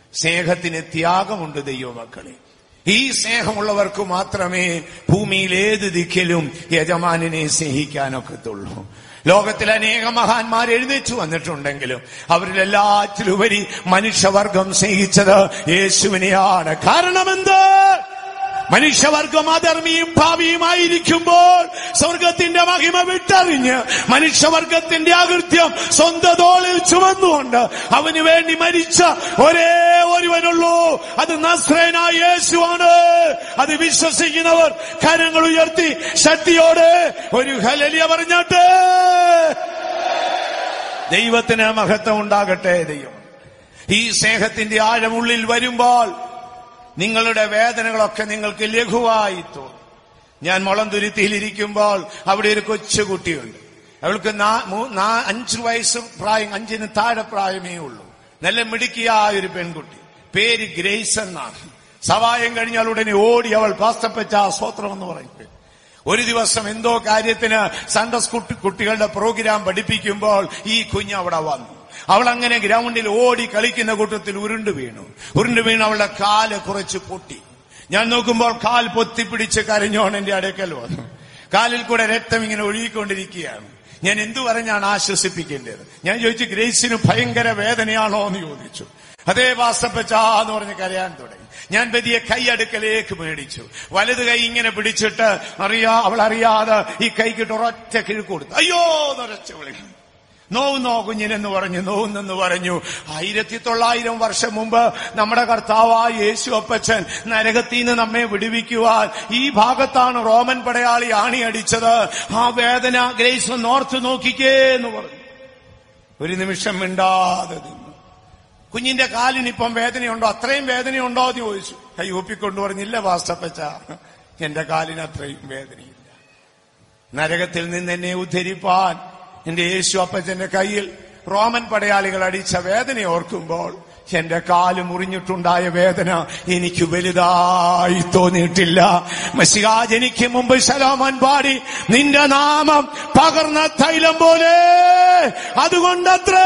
സ്നേഹത്തിന് ത്യാഗമുണ്ട് ദൈവമക്കളെ ഈ സ്നേഹമുള്ളവർക്ക് മാത്രമേ ഭൂമിയിൽ ഏത് ദിക്കിലും യജമാനിനെ സ്നേഹിക്കാനൊക്കത്തുള്ളൂ ലോകത്തിൽ അനേക മഹാന്മാർ എഴുന്നേറ്റ് വന്നിട്ടുണ്ടെങ്കിലും അവരിലെല്ലാറ്റിലുപരി മനുഷ്യവർഗം സ്നേഹിച്ചത് യേശുവിനെയാണ് കാരണമെന്ത് മനുഷ്യവർഗം അധർമ്മിയും ഭാവിയുമായിരിക്കുമ്പോൾ സ്വർഗത്തിന്റെ മഹിമ വിട്ടറിഞ്ഞ് മനുഷ്യവർഗത്തിന്റെ അകൃത്യം സ്വന്തം തോളിൽ ചുമന്നുകൊണ്ട് അവന് വേണ്ടി മരിച്ച ഒരേ ഒരുവനുള്ളൂ അത് നസ്രേനായ യേശുവാണ് അത് വിശ്വസിക്കുന്നവർ കരങ്ങൾ ഉയർത്തി ശക്തിയോടെ ഒരു ഹലലിയ പറഞ്ഞാട്ട് ദൈവത്തിന് മഹത്വം ഉണ്ടാകട്ടെ ദൈവം ഈ സ്നേഹത്തിന്റെ ആഴമുള്ളിൽ വരുമ്പോൾ നിങ്ങളുടെ വേദനകളൊക്കെ നിങ്ങൾക്ക് ലഘുവായി തോന്നും ഞാൻ മുളന്തുരുത്തിയിലിരിക്കുമ്പോൾ അവിടെ ഒരു കൊച്ചുകുട്ടിയുണ്ട് അവൾക്ക് നാ- മൂ- നാ- അഞ്ച് വയസ്സ് പ്രായം അഞ്ചിന് താഴെ പ്രായമേ ഉള്ളൂ നല്ല മിടുക്കിയായ ഒരു പെൺകുട്ടി പേര് ഗ്രേസ് എന്നാണ് സവായം കഴിഞ്ഞാൽ ഉടനെ ഓടി അവൾ പാസ്തപ്പച്ച സ്വത്രം എന്ന് പറയും ഒരു ദിവസം എന്തോ കാര്യത്തിന് സൺഡസ് കുട്ടി കുട്ടികളുടെ പ്രോഗ്രാം പഠിപ്പിക്കുമ്പോൾ ഈ കുഞ്ഞ് അവിടെ വന്നു അവൾ അങ്ങനെ ഗ്രൗണ്ടിൽ ഓടി കളിക്കുന്ന കൂട്ടത്തിൽ ഉരുണ്ടു വീണു ഉരുണ്ടു വീണ് അവളുടെ കാല് കുറച്ച് പൊട്ടി ഞാൻ നോക്കുമ്പോൾ കാൽ പൊത്തിപ്പിടിച്ച് കരഞ്ഞോൺ എന്റെ അടുക്കൽ വന്നു കാലിൽ കൂടെ രക്തം ഇങ്ങനെ ഒഴുകിക്കൊണ്ടിരിക്കുകയാണ് ഞാൻ എന്തു പറഞ്ഞാണ് ആശ്വസിപ്പിക്കേണ്ടത് ഞാൻ ചോദിച്ചു ഗ്രേസിന് ഭയങ്കര വേദനയാണോ എന്ന് ചോദിച്ചു അതേ വാസപ്പച്ചാ എന്ന് പറഞ്ഞ് കരയാൻ തുടങ്ങി ഞാൻ വലിയ കൈ അടുക്കലേക്ക് മേടിച്ചു വലത് കൈ ഇങ്ങനെ പിടിച്ചിട്ട് അറിയാ അവൾ അറിയാതെ ഈ കൈക്കിട്ട് ഒരൊറ്റ കിഴക്ക് കൊടുത്തു അയ്യോ എന്നൊരൊച്ച വിളിക്കും നോവുന്നോ കുഞ്ഞിനെന്ന് പറഞ്ഞു നോവുന്നെന്ന് പറഞ്ഞു ആയിരത്തി തൊള്ളായിരം വർഷം മുമ്പ് നമ്മുടെ കർത്താവായ യേശു അപ്പച്ചൻ നരകത്തിൽ നിന്ന് നമ്മെ വിടുവിക്കുവാൻ ഈ ഭാഗത്താണ് റോമൻ പടയാളി ആണിയടിച്ചത് ആ വേദന ഗ്രേസ് നോർത്ത് നോക്കിക്കേ എന്ന് പറഞ്ഞു ഒരു നിമിഷം മിണ്ടാതെ നിന്നു കുഞ്ഞിന്റെ കാലിനിപ്പം വേദനയുണ്ടോ അത്രയും വേദനയുണ്ടോ എന്ന് ചോദിച്ചു കൈ ഊപ്പിക്കൊണ്ട് പറഞ്ഞില്ല വാസ്തപ്പച്ച എന്റെ കാലിന് അത്രയും വേദനയില്ല നരകത്തിൽ നിന്ന് എന്നെ ഉദ്ധരിപ്പാൻ എന്റെ യേശു അപ്പച്ചന്റെ കയ്യിൽ റോമൻ പടയാളികൾ അടിച്ച വേദന ഓർക്കുമ്പോൾ എന്റെ കാല് മുറിഞ്ഞിട്ടുണ്ടായ വേദന എനിക്ക് വലുതായി തോന്നിയിട്ടില്ല മസികാ ജനിക്ക് മുമ്പ് ശലോമൻ പാടി നിന്റെ നാമം പകർന്ന തൈലം പോലെ അതുകൊണ്ടത്രേ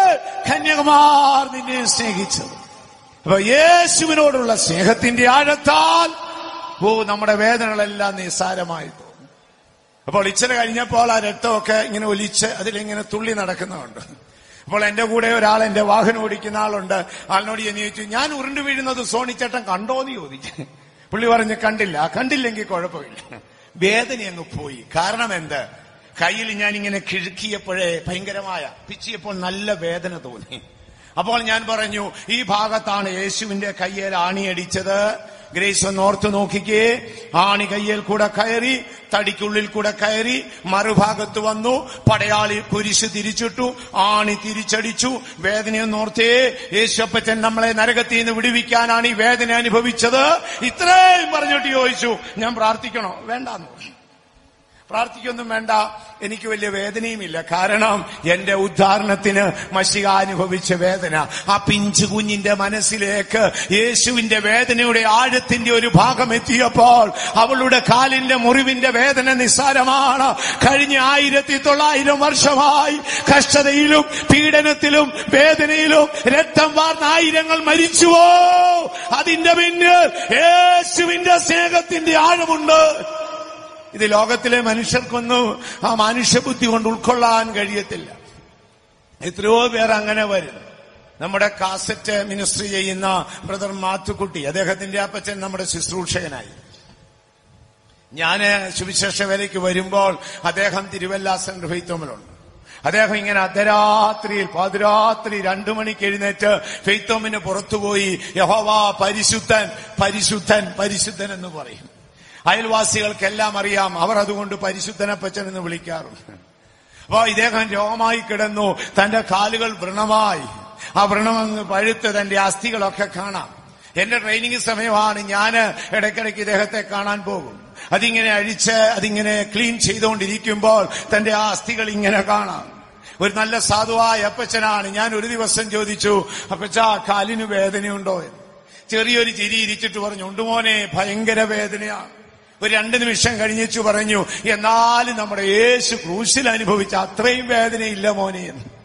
കന്യകുമാർ നിന്നെ സ്നേഹിച്ചത് അപ്പൊ യേശുവിനോടുള്ള സ്നേഹത്തിന്റെ ആഴത്താൽ ഓ നമ്മുടെ വേദനകളെല്ലാം നിസ്സാരമായി തോന്നും അപ്പോൾ ഇച്ചിരി കഴിഞ്ഞപ്പോൾ ആ രക്തമൊക്കെ ഇങ്ങനെ ഒലിച്ച് അതിലിങ്ങനെ തുള്ളി നടക്കുന്നുണ്ട് അപ്പോൾ എന്റെ കൂടെ ഒരാൾ എന്റെ വാഹനം ഓടിക്കുന്ന ആളുണ്ട് ആളിനോട് ഞാൻ ചോദിച്ചു ഞാൻ ഉരുണ്ടു വീഴുന്നത് സോണിച്ചേട്ടൻ കണ്ടോന്ന് ചോദിച്ചു പുള്ളി പറഞ്ഞ് കണ്ടില്ല കണ്ടില്ലെങ്കിൽ കുഴപ്പമില്ല വേദന അങ്ങ് പോയി കാരണം എന്ത് കയ്യിൽ ഞാൻ ഇങ്ങനെ കിഴുക്കിയപ്പോഴേ ഭയങ്കരമായ പിച്ചിയപ്പോൾ നല്ല വേദന തോന്നി അപ്പോൾ ഞാൻ പറഞ്ഞു ഈ ഭാഗത്താണ് യേശുവിന്റെ കയ്യേൽ ആണിയടിച്ചത് ഗ്രേസ് ഒന്ന് ഓർത്ത് നോക്കിക്കേ ആണി കയ്യിൽ കൂടെ കയറി തടിക്കുള്ളിൽ കൂടെ കയറി മറുഭാഗത്ത് വന്നു പടയാളി കുരിശ് തിരിച്ചിട്ടു ആണി തിരിച്ചടിച്ചു വേദനയൊന്നോർത്തേ യേശുപ്പച്ചൻ നമ്മളെ നരകത്തിൽ നിന്ന് വിടുവിക്കാനാണ് ഈ വേദന അനുഭവിച്ചത് ഇത്രയും പറഞ്ഞിട്ട് ചോദിച്ചു ഞാൻ പ്രാർത്ഥിക്കണോ വേണ്ടാന്ന് പറഞ്ഞു പ്രാർത്ഥിക്കൊന്നും വേണ്ട എനിക്ക് വലിയ വേദനയുമില്ല കാരണം എന്റെ ഉദ്ധാരണത്തിന് മഷിക അനുഭവിച്ച വേദന ആ പിഞ്ചു കുഞ്ഞിന്റെ മനസ്സിലേക്ക് യേശുവിന്റെ വേദനയുടെ ആഴത്തിന്റെ ഒരു ഭാഗം എത്തിയപ്പോൾ അവളുടെ കാലിന്റെ മുറിവിന്റെ വേദന നിസ്സാരമാണ് കഴിഞ്ഞ ആയിരത്തി തൊള്ളായിരം വർഷമായി കഷ്ടതയിലും പീഡനത്തിലും വേദനയിലും രക്തം വാർന്ന ആയിരങ്ങൾ മരിച്ചുവോ അതിന്റെ പിന്നിൽ യേശുവിന്റെ സ്നേഹത്തിന്റെ ആഴമുണ്ട് ഇത് ലോകത്തിലെ മനുഷ്യർക്കൊന്നും ആ മനുഷ്യബുദ്ധി കൊണ്ട് ഉൾക്കൊള്ളാൻ കഴിയത്തില്ല എത്രയോ പേർ അങ്ങനെ വരും നമ്മുടെ കാസറ്റ് മിനിസ്ട്രി ചെയ്യുന്ന ബ്രദർ മാത്തുക്കുട്ടി അദ്ദേഹത്തിന്റെ അപ്പച്ചൻ നമ്മുടെ ശുശ്രൂഷകനായി ഞാന് സുവിശേഷ വേലയ്ക്ക് വരുമ്പോൾ അദ്ദേഹം തിരുവല്ല സെന്റ് ഫെയ്ത്തോമിലുണ്ട് അദ്ദേഹം ഇങ്ങനെ അർദ്ധരാത്രിയിൽ പാതിരാത്രി രണ്ടു മണിക്ക് എഴുന്നേറ്റ് ഫെയ്ത്തോമിന് പുറത്തുപോയി യഹോവ പരിശുദ്ധൻ പരിശുദ്ധൻ പരിശുദ്ധൻ എന്ന് പറയും അയൽവാസികൾക്കെല്ലാം അറിയാം അവർ അതുകൊണ്ട് പരിശുദ്ധനപ്പച്ചൻ എന്ന് വിളിക്കാറുണ്ട് അപ്പോ ഇദ്ദേഹം രോഗമായി കിടന്നു തന്റെ കാലുകൾ വ്രണമായി ആ വ്രണമങ്ങ് പഴുത്ത് തന്റെ അസ്ഥികളൊക്കെ കാണാം എന്റെ ട്രെയിനിങ് സമയമാണ് ഞാൻ ഇടയ്ക്കിടയ്ക്ക് ഇദ്ദേഹത്തെ കാണാൻ പോകും അതിങ്ങനെ അഴിച്ച് അതിങ്ങനെ ക്ലീൻ ചെയ്തുകൊണ്ടിരിക്കുമ്പോൾ തന്റെ ആ അസ്ഥികൾ ഇങ്ങനെ കാണാം ഒരു നല്ല സാധുവായ അപ്പച്ചനാണ് ഞാൻ ഒരു ദിവസം ചോദിച്ചു അപ്പച്ച കാലിന് വേദനയുണ്ടോ എന്ന് ചെറിയൊരു ചിരി ഇരിച്ചിട്ട് പറഞ്ഞു ഉണ്ട് മോനെ ഭയങ്കര വേദനയാണ് ഒരു രണ്ട് നിമിഷം കഴിഞ്ഞിച്ചു പറഞ്ഞു എന്നാലും നമ്മുടെ യേശു ക്രൂശിൽ അനുഭവിച്ച അത്രയും വേദനയില്ല മോനെ എന്ന്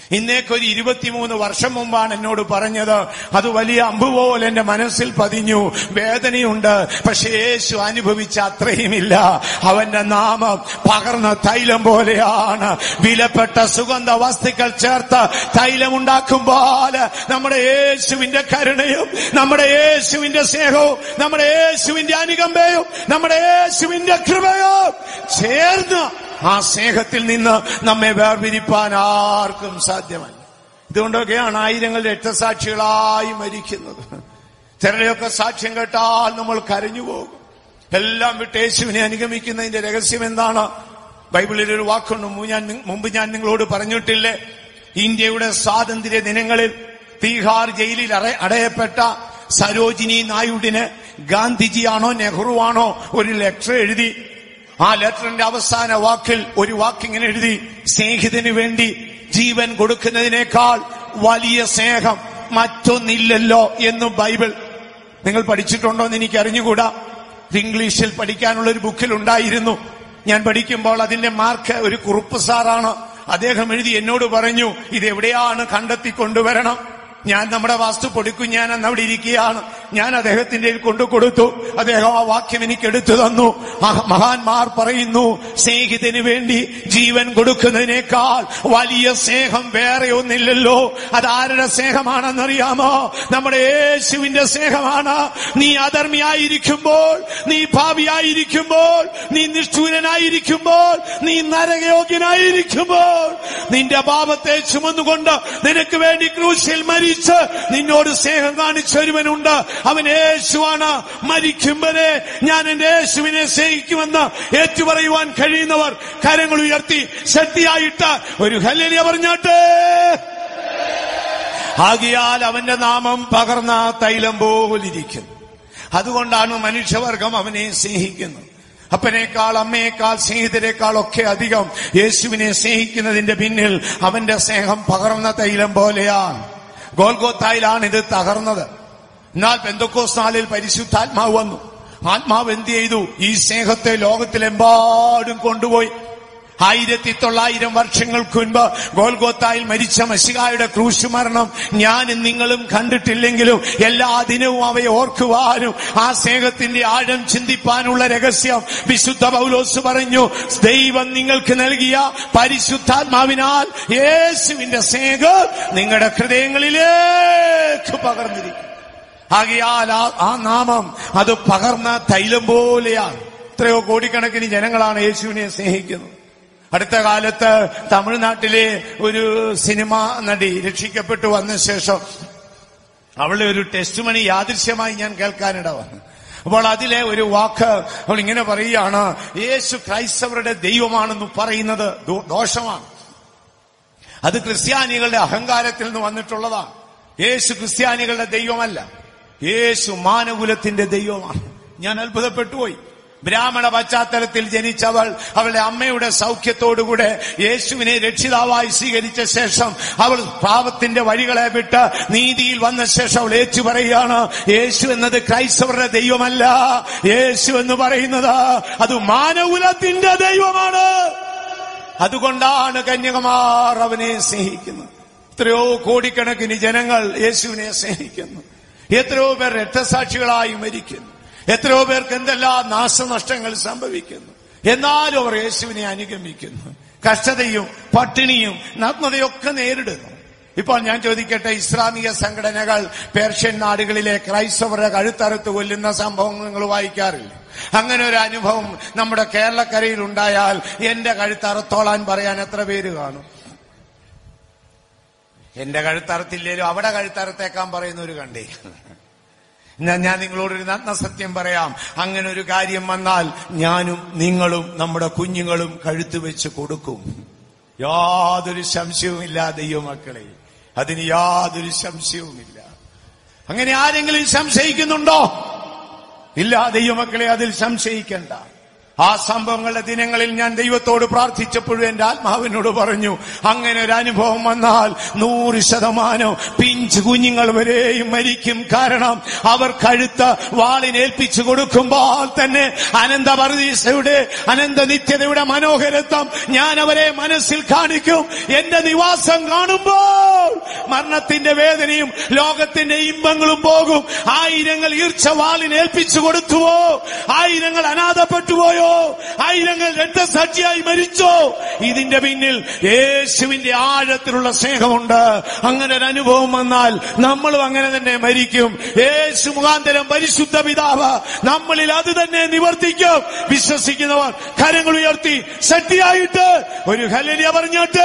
ഇന്നേക്കൊരു ഇരുപത്തിമൂന്ന് വർഷം മുമ്പാണ് എന്നോട് പറഞ്ഞത് അത് വലിയ അമ്പ് പോലെ എന്റെ മനസ്സിൽ പതിഞ്ഞു വേദനയുണ്ട് പക്ഷെ യേശു അനുഭവിച്ച അത്രയുമില്ല അവന്റെ നാമം പകർന്ന തൈലം പോലെയാണ് വിലപ്പെട്ട സുഗന്ധ വസ്തുക്കൾ ചേർത്ത് തൈലം ഉണ്ടാക്കുമ്പോൾ നമ്മുടെ യേശുവിന്റെ കരുണയും നമ്മുടെ യേശുവിന്റെ സ്നേഹവും നമ്മുടെ യേശുവിന്റെ അനുകമ്പയും നമ്മുടെ യേശുവിന്റെ കൃപയും ചേർന്ന് ആ സ്നേഹത്തിൽ നിന്ന് നമ്മെ വേർപിരിപ്പാൻ ആർക്കും സാധ്യമല്ല ഇതുകൊണ്ടൊക്കെയാണ് ആയിരങ്ങൾ രക്തസാക്ഷികളായി മരിക്കുന്നത് ചിലരെയൊക്കെ സാക്ഷ്യം കേട്ടാൽ നമ്മൾ കരഞ്ഞു പോകും എല്ലാം വിട്ട് യേശുവിനെ അനുഗമിക്കുന്നതിന്റെ രഹസ്യം എന്താണ് ബൈബിളിൽ ഒരു വാക്കുണ്ട് മു- ഞാൻ നി- മുമ്പ് ഞാൻ നിങ്ങളോട് പറഞ്ഞിട്ടില്ലേ ഇന്ത്യയുടെ സ്വാതന്ത്ര്യ ദിനങ്ങളിൽ തീഹാർ ജയിലിൽ അറ- അടയപ്പെട്ട സരോജിനി നായിഡുവിന് ഗാന്ധിജിയാണോ നെഹ്റുവാണോ ഒരു ലെറ്റർ എഴുതി ആ ലെറ്ററിന്റെ അവസാന വാക്കിൽ ഒരു വാക്കിങ്ങനെ എഴുതി സ്നേഹിതന് വേണ്ടി ജീവൻ കൊടുക്കുന്നതിനേക്കാൾ വലിയ സ്നേഹം മറ്റൊന്നില്ലല്ലോ എന്ന് ബൈബിൾ നിങ്ങൾ പഠിച്ചിട്ടുണ്ടോ എന്ന് എനിക്ക് അറിഞ്ഞുകൂടാ ഇത് ഇംഗ്ലീഷിൽ പഠിക്കാനുള്ള ഒരു ബുക്കിൽ ഉണ്ടായിരുന്നു ഞാൻ പഠിക്കുമ്പോൾ അതിന്റെ മാർക്ക് ഒരു കുറുപ്പ് സാറാണ് അദ്ദേഹം എഴുതി എന്നോട് പറഞ്ഞു ഇത് എവിടെയാണ് കണ്ടെത്തി കൊണ്ടുവരണം ഞാൻ നമ്മുടെ വാസ്തു പൊടിക്കും ഞാൻ അന്ന് അവിടെ ഇരിക്കുകയാണ് ഞാൻ അദ്ദേഹത്തിന്റെ കയ്യിൽ കൊണ്ടു കൊടുത്തു അദ്ദേഹം ആ വാക്യം എനിക്ക് എടുത്തു തന്നു ആ മഹാന്മാർ പറയുന്നു സ്നേഹിതന് വേണ്ടി ജീവൻ കൊടുക്കുന്നതിനേക്കാൾ വലിയ സ്നേഹം വേറെ ഒന്നില്ലല്ലോ അതാരുടെ സ്നേഹമാണെന്നറിയാമോ നമ്മുടെ യേശുവിന്റെ സ്നേഹമാണ് നീ അധർമ്മിയായിരിക്കുമ്പോൾ നീ ഭാവിയായിരിക്കുമ്പോൾ നീ നിഷ്ഠൂരനായിരിക്കുമ്പോൾ നീ നരകയോഗ്യനായിരിക്കുമ്പോൾ നിന്റെ പാപത്തെ ചുമന്നുകൊണ്ട് നിനക്ക് വേണ്ടി ക്രൂശിൽ മരിച്ച് നിന്നോട് സ്നേഹം കാണിച്ച ഒരുവനുണ്ട് അവൻ യേശുവാണ് മരിക്കുമ്പരെ ഞാൻ എന്റെ യേശുവിനെ സ്നേഹിക്കുമെന്ന് ഏറ്റുപറയുവാൻ കഴിയുന്നവർ കരങ്ങൾ ഉയർത്തി ശക്തിയായിട്ട് ഒരു ഹല്ലേലൂയ പറഞ്ഞാട്ടെ ആകിയാൽ അവന്റെ നാമം പകർന്ന തൈലം പോലിരിക്കുന്നു അതുകൊണ്ടാണ് മനുഷ്യവർഗം അവനെ സ്നേഹിക്കുന്നത് അപ്പനേക്കാൾ അമ്മയേക്കാൾ സ്നേഹിതരെക്കാൾ ഒക്കെ അധികം യേശുവിനെ സ്നേഹിക്കുന്നതിന്റെ പിന്നിൽ അവന്റെ സ്നേഹം പകർന്ന തൈലം പോലെയാണ് ഗോൽഗോത്തായിലാണ് ഇത് തകർന്നത് എന്നാൽ പെന്തക്കോസ് നാളിൽ പരിശുദ്ധാത്മാവ് വന്നു ആത്മാവ് എന്ത് ചെയ്തു ഈ സ്നേഹത്തെ ലോകത്തിലെമ്പാടും കൊണ്ടുപോയി ആയിരത്തി തൊള്ളായിരം വർഷങ്ങൾക്ക് മുൻപ് ഗോൽഗോത്തായിൽ മരിച്ച മഷികായുടെ ക്രൂശ് മരണം ഞാനും നിങ്ങളും കണ്ടിട്ടില്ലെങ്കിലും എല്ലാ ദിനവും അവയെ ഓർക്കുവാനും ആ സ്നേഹത്തിന്റെ ആഴം ചിന്തിപ്പാനുള്ള രഹസ്യം വിശുദ്ധ പൗലോസ് പറഞ്ഞു ദൈവം നിങ്ങൾക്ക് നൽകിയ പരിശുദ്ധാത്മാവിനാൽ യേശുവിന്റെ സ്നേഹം നിങ്ങളുടെ ഹൃദയങ്ങളിലേക്ക് പകർന്നിരിക്കും ആകയാൽ ആ- ആ നാമം അത് പകർന്ന തൈലം പോലെയാണ് എത്രയോ കോടിക്കണക്കിന് ജനങ്ങളാണ് യേശുവിനെ സ്നേഹിക്കുന്നത് അടുത്ത കാലത്ത് തമിഴ്നാട്ടിലെ ഒരു സിനിമ നടി രക്ഷിക്കപ്പെട്ടു വന്ന ശേഷം അവളുടെ ഒരു ടെസ്റ്റ് മണി യാദൃശ്യമായി ഞാൻ കേൾക്കാനിട വന്നു അപ്പോൾ അതിലെ ഒരു വാക്ക് അവൾ ഇങ്ങനെ പറയുകയാണ് യേശു ക്രൈസ്തവരുടെ ദൈവമാണെന്ന് പറയുന്നത് ദോ- ദോഷമാണ് അത് ക്രിസ്ത്യാനികളുടെ അഹങ്കാരത്തിൽ നിന്ന് വന്നിട്ടുള്ളതാണ് യേശു ക്രിസ്ത്യാനികളുടെ ദൈവമല്ല യേശു മാനകുലത്തിന്റെ ദൈവമാണ് ഞാൻ അത്ഭുതപ്പെട്ടുപോയി ബ്രാഹ്മണ പശ്ചാത്തലത്തിൽ ജനിച്ചവൾ അവളുടെ അമ്മയുടെ സൗഖ്യത്തോടുകൂടെ യേശുവിനെ രക്ഷിതാവായി സ്വീകരിച്ച ശേഷം അവൾ പാപത്തിന്റെ വഴികളെ വിട്ട് നീതിയിൽ വന്ന ശേഷം അവൾ ഏറ്റു പറയുകയാണ് യേശു എന്നത് ക്രൈസ്തവരുടെ ദൈവമല്ല യേശു എന്ന് പറയുന്നത് അത് മാനകുലത്തിന്റെ ദൈവമാണ് അതുകൊണ്ടാണ് കന്യകമാർ അവനെ സ്നേഹിക്കുന്നത് എത്രയോ കോടിക്കണക്കിന് ജനങ്ങൾ യേശുവിനെ സ്നേഹിക്കുന്നു എത്രയോ പേർ രക്തസാക്ഷികളായി മരിക്കുന്നു എത്രയോ പേർക്ക് എന്തെല്ലാം നാശനഷ്ടങ്ങൾ സംഭവിക്കുന്നു എന്നാലും അവർ യേശുവിനെ അനുഗമിക്കുന്നു കഷ്ടതയും പട്ടിണിയും നഗ്നതയൊക്കെ നേരിടുന്നു ഇപ്പോൾ ഞാൻ ചോദിക്കട്ടെ ഇസ്ലാമിക സംഘടനകൾ പേർഷ്യൻ നാടുകളിലെ ക്രൈസ്തവരുടെ കഴുത്തറുത്ത് കൊല്ലുന്ന സംഭവം നിങ്ങൾ വായിക്കാറില്ല അങ്ങനെ ഒരു അനുഭവം നമ്മുടെ കേരളക്കരയിൽ ഉണ്ടായാൽ എന്റെ കഴുത്തറുത്തോളാൻ പറയാൻ എത്ര പേര് കാണും എന്റെ കഴുത്തറുത്തില്ലേലും അവിടെ കഴുത്തറുത്തേക്കാൻ പറയുന്നവര് കണ്ടേ ഞാൻ ഞാൻ നിങ്ങളോടൊരു നഗ്ന സത്യം പറയാം അങ്ങനെ ഒരു കാര്യം വന്നാൽ ഞാനും നിങ്ങളും നമ്മുടെ കുഞ്ഞുങ്ങളും കഴുത്ത് വെച്ച് കൊടുക്കും യാതൊരു സംശയവുമില്ല ദൈവമക്കളെ അതിന് യാതൊരു സംശയവുമില്ല അങ്ങനെ ആരെങ്കിലും സംശയിക്കുന്നുണ്ടോ ഇല്ല ദൈവമക്കളെ അതിൽ സംശയിക്കണ്ട ആ സംഭവങ്ങളുടെ ദിനങ്ങളിൽ ഞാൻ ദൈവത്തോട് പ്രാർത്ഥിച്ചപ്പോഴും എന്റെ ആത്മാവിനോട് പറഞ്ഞു അങ്ങനെ ഒരു അനുഭവം വന്നാൽ നൂറ് ശതമാനം പിഞ്ച് കുഞ്ഞുങ്ങൾ വരെയും മരിക്കും കാരണം അവർ കഴുത്ത് വാളിനേൽപ്പിച്ചു കൊടുക്കുമ്പോൾ തന്നെ അനന്ത പർദീസയുടെ അനന്ത നിത്യതയുടെ മനോഹരത്വം ഞാൻ അവരെ മനസ്സിൽ കാണിക്കും എന്റെ നിവാസം കാണുമ്പോൾ മരണത്തിന്റെ വേദനയും ലോകത്തിന്റെ ഇമ്പങ്ങളും പോകും ആയിരങ്ങൾ ഈർച്ച വാളിനേൽപ്പിച്ചു കൊടുത്തുവോ ആയിരങ്ങൾ അനാഥപ്പെട്ടുപോയോ ആയിരങ്ങൾ രക്തസാക്ഷിയായി മരിച്ചോ ഇതിന്റെ പിന്നിൽ യേശുവിന്റെ ആഴത്തിലുള്ള സ്നേഹമുണ്ട് അങ്ങനെ ഒരു അനുഭവം വന്നാൽ നമ്മളും അങ്ങനെ തന്നെ മരിക്കും യേശു മുഖാന്തരം പരിശുദ്ധ പിതാവ് നമ്മളിൽ അത് തന്നെ നിവർത്തിക്കും വിശ്വസിക്കുന്നവർ കരങ്ങൾ ഉയർത്തി ശക്തിയായിട്ട് ഒരു ഹലിയ പറഞ്ഞോട്ട്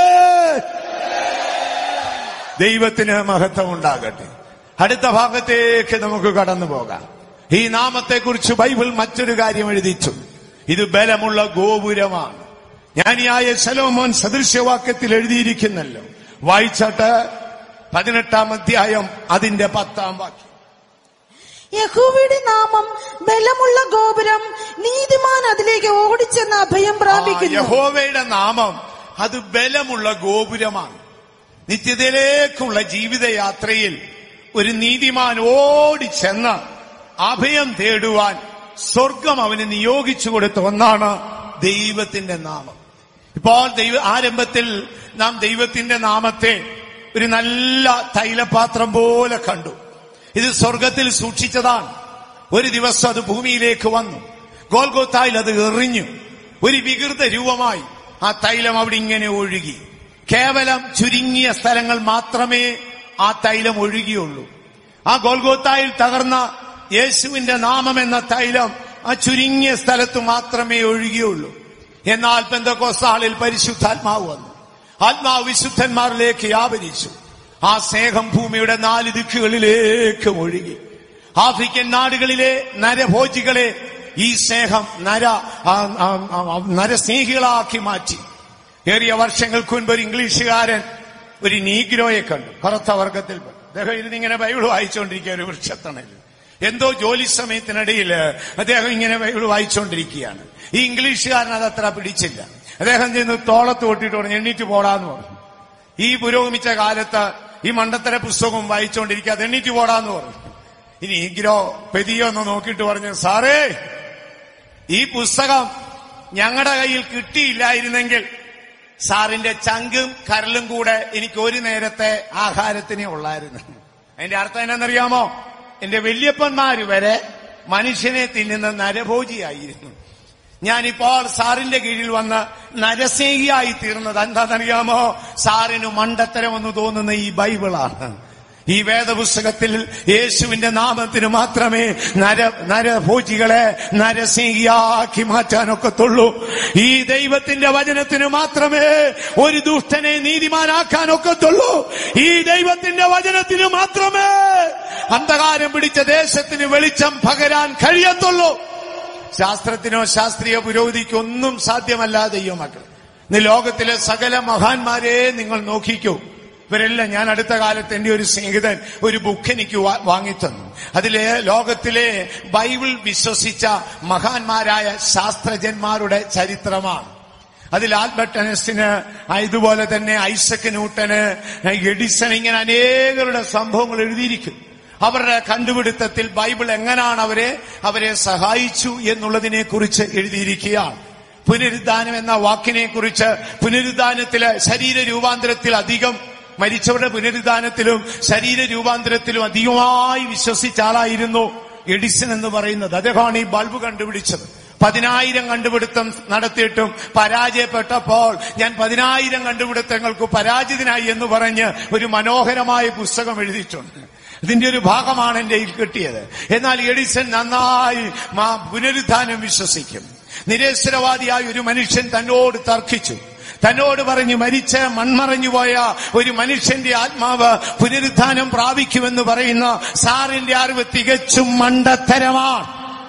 ദൈവത്തിന് മഹത്വം ഉണ്ടാകട്ടെ അടുത്ത ഭാഗത്തേക്ക് നമുക്ക് കടന്നു പോകാം ഈ നാമത്തെക്കുറിച്ച് ബൈബിൾ മറ്റൊരു കാര്യം എഴുതിച്ചു ഇത് ബലമുള്ള ഗോപുരമാണ് ജ്ഞാനിയായ ശലോമോൻ സദൃശ്യവാക്യത്തിൽ എഴുതിയിരിക്കുന്നല്ലോ വായിച്ചാട്ട് പതിനെട്ടാം അധ്യായം അതിന്റെ പത്താം വാക്യം യഹോവയുടെ നാമം ബലമുള്ള ഗോപുരം നീതിമാൻ അതിലേക്ക് ഓടിച്ചെന്ന് അഭയം ആ, പ്രാപിക്കുന്നു യഹോവയുടെ നാമം അത് ബലമുള്ള ഗോപുരമാണ് നിത്യതയിലേക്കുള്ള ജീവിതയാത്രയിൽ ഒരു നീതിമാൻ ഓടിച്ചെന്ന് അഭയം തേടുവാൻ സ്വർഗം അവന് നിയോഗിച്ചു കൊടുത്ത ഒന്നാണ് ദൈവത്തിന്റെ നാമം ഇപ്പോൾ ദൈവ ആരംഭത്തിൽ നാം ദൈവത്തിന്റെ നാമത്തെ ഒരു നല്ല തൈലപാത്രം പോലെ കണ്ടു ഇത് സ്വർഗത്തിൽ സൂക്ഷിച്ചതാണ് ഒരു ദിവസം അത് ഭൂമിയിലേക്ക് വന്നു ഗോൽഗോത്തായിൽ അത് എറിഞ്ഞു ഒരു വികൃത രൂപമായി ആ തൈലം അവിടെ ഇങ്ങനെ ഒഴുകി കേവലം ചുരുങ്ങിയ സ്ഥലങ്ങൾ മാത്രമേ ആ തൈലം ഒഴുകിയുള്ളൂ ആ ഗോൽഗോത്തായിൽ തകർന്ന യേശുവിന്റെ നാമം എന്ന തൈലം ആ ചുരുങ്ങിയ സ്ഥലത്ത് മാത്രമേ ഒഴുകിയുള്ളൂ എന്നാൽ പെന്തക്കോസ്താളിൽ പരിശുദ്ധാത്മാവ് വന്നു ആത്മാവ് വിശുദ്ധന്മാരിലേക്ക് വ്യാപരിച്ചു ആ സ്നേഹം ഭൂമിയുടെ നാല് ദിക്കുകളിലേക്ക് ഒഴുകി ആഫ്രിക്കൻ നാടുകളിലെ നരഭോജികളെ ഈ സ്നേഹം നര ആ, ആ, ആ, ആ, നരസ്നേഹികളാക്കി മാറ്റി ഏറിയ വർഷങ്ങൾക്ക് മുൻപ് ഒരു ഇംഗ്ലീഷുകാരൻ ഒരു നീഗ്രോയെ കണ്ടു കറുത്ത വർഗത്തിൽ അദ്ദേഹം ഇരുന്നിങ്ങനെ ബൈബിൾ വായിച്ചുകൊണ്ടിരിക്കുക ഒരു വൃക്ഷത്തണൽ എന്തോ ജോലി സമയത്തിനിടയിൽ അദ്ദേഹം ഇങ്ങനെ ബൈബിൾ വായിച്ചുകൊണ്ടിരിക്കുകയാണ് ഈ ഇംഗ്ലീഷുകാരൻ അത് അത്ര പിടിച്ചില്ല അദ്ദേഹം ചെന്ന് തോളത്ത് കൊട്ടിട്ട് പറഞ്ഞു എണ്ണീറ്റ് പോടാന്ന് പറഞ്ഞു ഈ പുരോഗമിച്ച കാലത്ത് ഈ മണ്ടത്തര പുസ്തകവും വായിച്ചുകൊണ്ടിരിക്കുക അത് എണ്ണീറ്റ് പോടാന്ന് പറഞ്ഞു ഇനി ഈഗ്രോ പെതിയോ എന്ന് നോക്കിയിട്ട് പറഞ്ഞു സാറേ ഈ പുസ്തകം ഞങ്ങളുടെ കയ്യിൽ കിട്ടിയില്ലായിരുന്നെങ്കിൽ സാറിന്റെ ചങ്കും കരലും കൂടെ എനിക്ക് ഒരു നേരത്തെ ആഹാരത്തിനേ ഉള്ളായിരുന്നു അതിന്റെ അർത്ഥം എന്നാണെന്നറിയാമോ എന്റെ വല്യപ്പന്മാര് വരെ മനുഷ്യനെ തിന്നുന്ന നരഭോജിയായിരുന്നു ഞാനിപ്പോൾ സാറിന്റെ കീഴിൽ വന്ന് നരസ്നേഹിയായി തീർന്നത് എന്താണെന്നറിയാമോ സാറിന് മണ്ടത്തരമെന്ന് തോന്നുന്ന ഈ ബൈബിളാണ് ഈ വേദപുസ്തകത്തിൽ യേശുവിന്റെ നാമത്തിന് മാത്രമേ നര നരഭോജികളെ നരസ്നേഹിയാക്കി മാറ്റാനൊക്കത്തുള്ളൂ ഈ ദൈവത്തിന്റെ വചനത്തിന് മാത്രമേ ഒരു ദുഷ്ടനെ നീതിമാനാക്കാനൊക്കത്തുള്ളൂ ഈ ദൈവത്തിന്റെ വചനത്തിന് മാത്രമേ അന്ധകാരം പിടിച്ച ദേശത്തിന് വെളിച്ചം പകരാൻ കഴിയത്തുള്ളൂ ശാസ്ത്രത്തിനോ ശാസ്ത്രീയ പുരോഗതിക്കോ ഒന്നും സാധ്യമല്ല ദൈവമക്കൾ ഇന്ന് ലോകത്തിലെ സകല മഹാന്മാരെ നിങ്ങൾ നോക്കിക്കൂ ഇവരെല്ലാം ഞാൻ അടുത്ത കാലത്ത് എന്റെ ഒരു സ്നേഹിതൻ ഒരു ബുക്ക് എനിക്ക് വാ- വാങ്ങിത്തന്നു അതിലെ ലോകത്തിലെ ബൈബിൾ വിശ്വസിച്ച മഹാന്മാരായ ശാസ്ത്രജ്ഞന്മാരുടെ ചരിത്രമാണ് അതിൽ ആൽബർട്ട് അനസ്റ്റിന് ഇതുപോലെ തന്നെ ഐസക് ന്യൂട്ടന് എഡിസൺ ഇങ്ങനെ അനേകരുടെ സംഭവങ്ങൾ എഴുതിയിരിക്കും അവരുടെ കണ്ടുപിടുത്തത്തിൽ ബൈബിൾ എങ്ങനെയാണ് അവരെ അവരെ സഹായിച്ചു എന്നുള്ളതിനെ കുറിച്ച് എഴുതിയിരിക്കുകയാണ് പുനരുദ്ധാനം എന്ന വാക്കിനെ കുറിച്ച് പുനരുദ്ധാനത്തിലെ ശരീര രൂപാന്തരത്തിൽ അധികം മരിച്ചവരുടെ പുനരുദ്ധാനത്തിലും ശരീര രൂപാന്തരത്തിലും അധികമായി വിശ്വസിച്ച ആളായിരുന്നു എഡിസൺ എന്ന് പറയുന്നത് അദ്ദേഹമാണ് ഈ ബൾബ് കണ്ടുപിടിച്ചത് പതിനായിരം കണ്ടുപിടുത്തം നടത്തിയിട്ടും പരാജയപ്പെട്ടപ്പോൾ ഞാൻ പതിനായിരം കണ്ടുപിടുത്തങ്ങൾക്ക് പരാജിതനായി എന്ന് പറഞ്ഞ് ഒരു മനോഹരമായ പുസ്തകം എഴുതിയിട്ടുണ്ട് ഇതിന്റെ ഒരു ഭാഗമാണ് എന്റെ കയ്യിൽ കിട്ടിയത് എന്നാൽ എഡിസൺ നന്നായി മാ- പുനരുദ്ധാനം വിശ്വസിക്കും നിരേശ്വരവാദിയായ ഒരു മനുഷ്യൻ തന്നോട് തർക്കിച്ചു തന്നോട് പറഞ്ഞു മരിച്ച് മൺമറഞ്ഞു പോയ ഒരു മനുഷ്യന്റെ ആത്മാവ് പുനരുദ്ധാനം പ്രാപിക്കുമെന്ന് പറയുന്ന സാറിന്റെ അറിവ് തികച്ചും മണ്ടത്തരമാണ്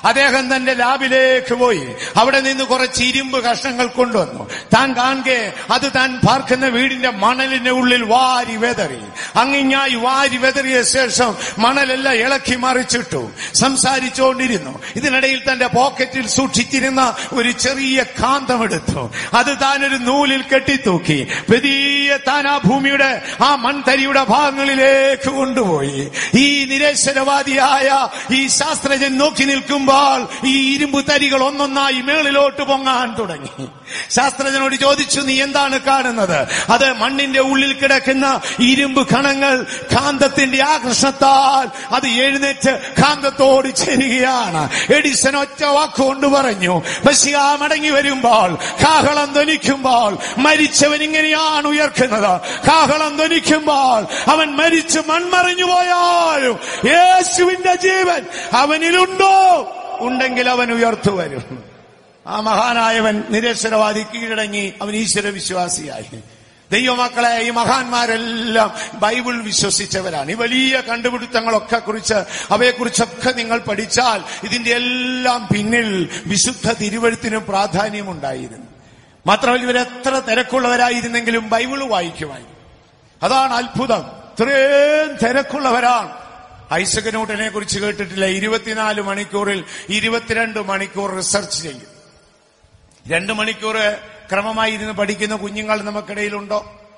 അദ്ദേഹം തന്റെ ലാബിലേക്ക് പോയി അവിടെ നിന്ന് കുറച്ച് ഇരുമ്പ് കഷ്ണങ്ങൾ കൊണ്ടുവന്നു താൻ കാണെ അത് താൻ പാർക്കുന്ന വീടിന്റെ മണലിന്റെ ഉള്ളിൽ വാരി വെതറി അങ്ങിങ്ങായി വാരി വെതറിയ ശേഷം മണലെല്ലാം ഇളക്കി മറിച്ചിട്ടു സംസാരിച്ചുകൊണ്ടിരുന്നു ഇതിനിടയിൽ തന്റെ പോക്കറ്റിൽ സൂക്ഷിച്ചിരുന്ന ഒരു ചെറിയ കാന്തമെടുത്തു അത് താൻ ഒരു നൂലിൽ കെട്ടിത്തൂക്കി വലിയ താൻ ആ ഭൂമിയുടെ ആ മൺതരിയുടെ ഭാഗങ്ങളിലേക്ക് കൊണ്ടുപോയി ഈ നിരേശ്വരവാദിയായ ഈ ശാസ്ത്രജ്ഞൻ നോക്കി നിൽക്കുമ്പോൾ ഈ ഇരുമ്പ് തരികൾ ഒന്നൊന്നായി മേളിലോട്ട് പൊങ്ങാൻ തുടങ്ങി ശാസ്ത്രജ്ഞനോട് ചോദിച്ചു നീ എന്താണ് കാണുന്നത് അത് മണ്ണിന്റെ ഉള്ളിൽ കിടക്കുന്ന ഇരുമ്പ് കണങ്ങൾ കാന്തത്തിന്റെ ആകർഷണത്താൽ അത് എഴുന്നേറ്റ് കാന്തത്തോട് ചേരുകയാണ് എഡിസൺ ഒറ്റ വാക്കുകൊണ്ട് പറഞ്ഞു ബസിയ മടങ്ങി വരുമ്പോൾ കാഹളം ധ്വനിക്കുമ്പോൾ മരിച്ചവൻ ഇങ്ങനെയാണ് ഉയർക്കുന്നത് കാഹളം ധ്വനിക്കുമ്പോൾ അവൻ മരിച്ച് മൺമറിഞ്ഞു പോയാലും യേശുവിന്റെ ജീവൻ അവനിലുണ്ടോ ഉണ്ടെങ്കിൽ അവൻ ഉയർത്തു വരും ആ മഹാനായവൻ നിരക്ഷരവാദി കീഴടങ്ങി അവൻ ഈശ്വര വിശ്വാസിയായി ദൈവമക്കളെ ഈ മഹാന്മാരെല്ലാം ബൈബിൾ വിശ്വസിച്ചവരാണ് ഈ വലിയ കണ്ടുപിടുത്തങ്ങളൊക്കെ കുറിച്ച് അവയെക്കുറിച്ചൊക്കെ നിങ്ങൾ പഠിച്ചാൽ ഇതിന്റെ എല്ലാം പിന്നിൽ വിശുദ്ധ തിരുവഴുത്തിന് പ്രാധാന്യമുണ്ടായിരുന്നു മാത്രമല്ല ഇവരെത്ര തിരക്കുള്ളവരായിരുന്നെങ്കിലും ബൈബിൾ വായിക്കുമായിരുന്നു അതാണ് അത്ഭുതം ഇത്രയും തിരക്കുള്ളവരാണ് ഐസക് ന്യൂട്ടനെ കുറിച്ച് കേട്ടിട്ടില്ല ഇരുപത്തിനാല് മണിക്കൂറിൽ ഇരുപത്തിരണ്ട് മണിക്കൂർ റിസർച്ച് ചെയ്യും രണ്ട് മണിക്കൂർ ക്രമമായി ഇരുന്ന് പഠിക്കുന്ന കുഞ്ഞുങ്ങൾ നമുക്കിടയിലുണ്ടോ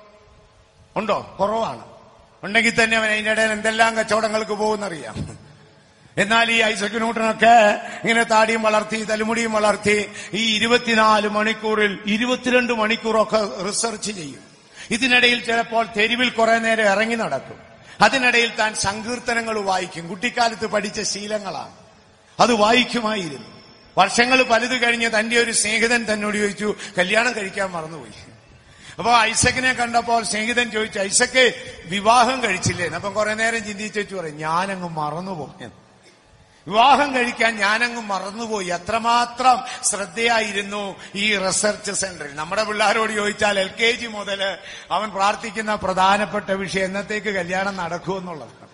ഉണ്ടോ കുറവാണ് ഉണ്ടെങ്കിൽ തന്നെ അവൻ അതിന്റെ ഇടയിൽ എന്തെല്ലാം കച്ചവടങ്ങൾക്ക് പോകുന്നറിയാം എന്നാൽ ഈ ഐസക് ന്യൂട്ടനൊക്കെ ഇങ്ങനെ താടിയും വളർത്തി തലമുടിയും വളർത്തി ഈ ഇരുപത്തിനാല് മണിക്കൂറിൽ ഇരുപത്തിരണ്ട് മണിക്കൂറൊക്കെ റിസർച്ച് ചെയ്യും ഇതിനിടയിൽ ചിലപ്പോൾ തെരുവിൽ കുറെ നേരം ഇറങ്ങി നടക്കും അതിനിടയിൽ താൻ സങ്കീർത്തനങ്ങൾ വായിക്കും കുട്ടിക്കാലത്ത് പഠിച്ച ശീലങ്ങളാണ് അത് വായിക്കുമായിരുന്നു വർഷങ്ങൾ പലത് കഴിഞ്ഞ് തന്റെ ഒരു സ്നേഹിതൻ തന്നോട് ചോദിച്ചു കല്യാണം കഴിക്കാൻ മറന്നുപോയി അപ്പൊ ഐസക്കിനെ കണ്ടപ്പോൾ സ്നേഹിതൻ ചോദിച്ചു ഐസക്ക് വിവാഹം കഴിച്ചില്ലേ അപ്പം കുറെ നേരം ചിന്തിച്ചു പറയും ഞാനങ്ങ് മറന്നുപോയെന്ന് വിവാഹം കഴിക്കാൻ ഞാനങ്ങ് മറന്നുപോയി അത്രമാത്രം ശ്രദ്ധയായിരുന്നു ഈ റിസർച്ച് സെന്ററിൽ നമ്മുടെ പിള്ളേരോട് ചോദിച്ചാൽ എൽ കെ ജി മുതൽ അവൻ പ്രാർത്ഥിക്കുന്ന പ്രധാനപ്പെട്ട വിഷയം എന്നത്തേക്ക് കല്യാണം നടക്കുമെന്നുള്ളതാണ്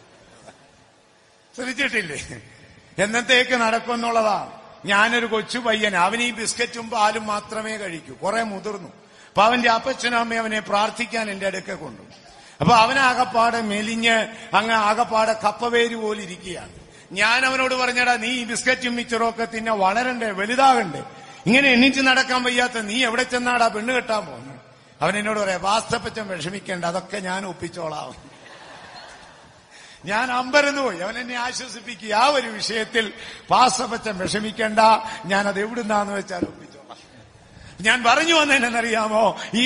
ശ്രദ്ധിച്ചിട്ടില്ലേ എന്നത്തേക്ക് നടക്കുമെന്നുള്ളതാണ് ഞാനൊരു കൊച്ചു പയ്യൻ അവൻ ഈ ബിസ്ക്കറ്റും പാലും മാത്രമേ കഴിക്കൂ കുറെ മുതിർന്നു അപ്പൊ അവന്റെ അപ്പച്ചനും അമ്മയും അവനെ പ്രാർത്ഥിക്കാൻ എന്റെ അടുക്ക കൊണ്ടു അപ്പൊ അവനാകപ്പാടെ മെലിഞ്ഞ് അങ്ങ് ആകപ്പാടെ കപ്പവേര് പോലെ ഇരിക്കുകയാണ് ഞാൻ അവനോട് പറഞ്ഞടാ നീ ഈ ബിസ്ക്കറ്റും മിച്ചറും ഒക്കെ തിന്നെ വളരണ്ടേ വലുതാകണ്ടേ ഇങ്ങനെ എണ്ണിച്ച് നടക്കാൻ വയ്യാത്ത നീ എവിടെ ചെന്നാടാ പെണ്ണ് കെട്ടാൻ പോകുന്നു അവൻ എന്നോട് പറയാ വാസ്തപ്പച്ചൻ വിഷമിക്കേണ്ട അതൊക്കെ ഞാൻ ഒപ്പിച്ചോളാം ഞാൻ അമ്പരന്ന് പോയി അവൻ എന്നെ ആശ്വസിപ്പിക്കുക ആ ഒരു വിഷയത്തിൽ വാസ്തപ്പച്ചൻ വിഷമിക്കേണ്ട ഞാൻ അത് എവിടുന്നാന്ന് വെച്ചാൽ ഒപ്പിച്ചോളാം ഞാൻ പറഞ്ഞു വന്നതെന്നറിയാമോ ഈ